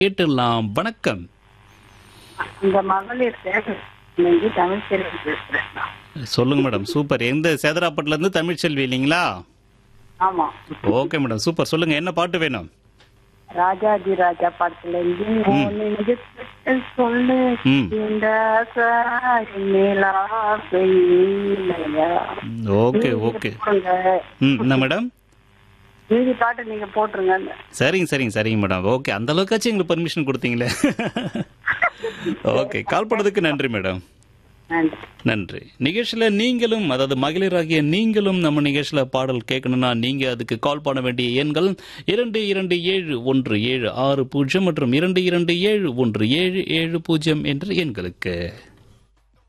கேட்டுடலாம் வணக்கம் இந்த மகளிர் சேவை இன்னைக்கு தமிழ் செல்வி பேசுறேன் சொல்லுங்க மேடம் சூப்பர் எந்த சேதராப்பட்டுல இருந்து தமிழ் செல்வி இல்லைங்களா ஆமா ஓகே மேடம் சூப்பர் சொல்லுங்க என்ன பாட்டு வேணும் ராஜாஜி ராஜா படத்துல இருந்து உன் நெஞ்சத்துக்கு சொல்லு ம். இந்த சாரி மேலாசை இல்லையா? ஓகே நீங்க ஓகே போடுங்க. ம் என்ன மேடம் மீதி பாட்டு நீங்க போட்டுருங்க சரிங்க சரிங்க சரிங்க மேடம் ஓகே அந்த அளவுக்காச்சும் எங்களுக்கு பர்மிஷன் கொடுத்தீங்களே ஓகே கால் பண்ணதுக்கு நன்றி மேடம் நன்றி நன்றி நிகழ்ச்சியில நீங்களும் அதாவது மகளிராகிய நீங்களும் நம்ம நிகழ்ச்சியில பாடல் கேட்கணும்னா நீங்க அதுக்கு கால் பண்ண வேண்டிய எண்கள் இரண்டு இரண்டு ஏழு ஒன்று ஏழு ஆறு பூஜ்ஜியம் மற்றும் இரண்டு இரண்டு ஏழு ஒன்று ஏழு ஏழு பூஜ்ஜியம் என்ற எண்களுக்கு